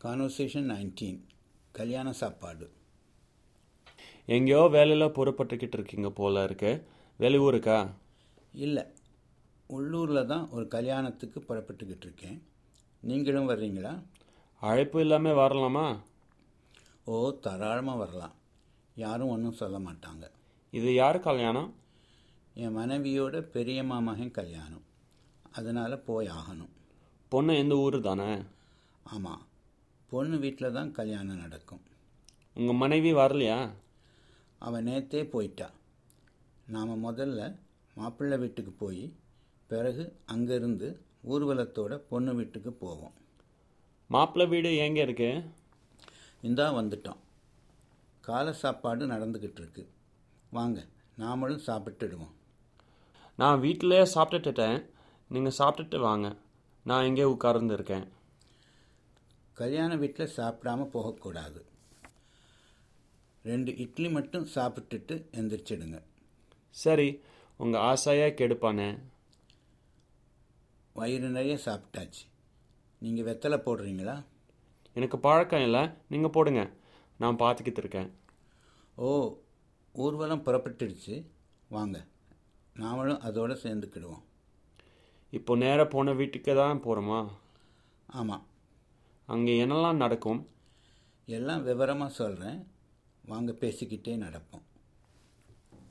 conversation nineteen கல்யாண சாப்பாடு எங்கேயோ வேலையில் புறப்பட்டுக்கிட்டு இருக்கீங்க போல இருக்கு வெளியூருக்கா இல்லை உள்ளூரில் தான் ஒரு கல்யாணத்துக்கு புறப்பட்டுக்கிட்டு இருக்கேன் நீங்களும் வர்றீங்களா அழைப்பு இல்லாமல் வரலாமா ஓ தாராளமாக வரலாம் யாரும் ஒன்றும் சொல்ல மாட்டாங்க இது யார் கல்யாணம் என் மனைவியோட பெரியம்மா மகன் கல்யாணம் அதனால் போய் ஆகணும் பொண்ணு எந்த ஊர் தானே ஆமாம் பொண்ணு வீட்டில் தான் கல்யாணம் நடக்கும் உங்கள் மனைவி வரலையா அவன் நேத்தே போயிட்டா நாம் முதல்ல மாப்பிள்ளை வீட்டுக்கு போய் பிறகு அங்கேருந்து ஊர்வலத்தோட பொண்ணு வீட்டுக்கு போவோம் மாப்பிள்ளை வீடு எங்கே இருக்கு இந்தா வந்துட்டோம் காலை சாப்பாடு நடந்துக்கிட்டு இருக்கு வாங்க நாமளும் சாப்பிட்டுடுவோம் நான் வீட்டிலே சாப்பிட்டுட்டேன் நீங்கள் சாப்பிட்டுட்டு வாங்க நான் இங்கே உட்கார்ந்து இருக்கேன் கல்யாண வீட்டில் சாப்பிடாம போகக்கூடாது ரெண்டு இட்லி மட்டும் சாப்பிட்டுட்டு எந்திரிச்சிடுங்க சரி உங்கள் ஆசையாக கெடுப்பானே வயிறு நிறைய சாப்பிட்டாச்சு நீங்கள் வெத்தலை போடுறீங்களா எனக்கு பழக்கம் இல்லை நீங்கள் போடுங்க நான் பார்த்துக்கிட்டு இருக்கேன் ஓ ஊர்வலம் புறப்பட்டுடுச்சு வாங்க நாமளும் அதோட சேர்ந்துக்கிடுவோம் இப்போ நேராக போன வீட்டுக்கு தான் போகிறோமா ஆமாம் அங்கே என்னெல்லாம் நடக்கும் எல்லாம் விவரமாக சொல்கிறேன் வாங்க பேசிக்கிட்டே நடப்போம்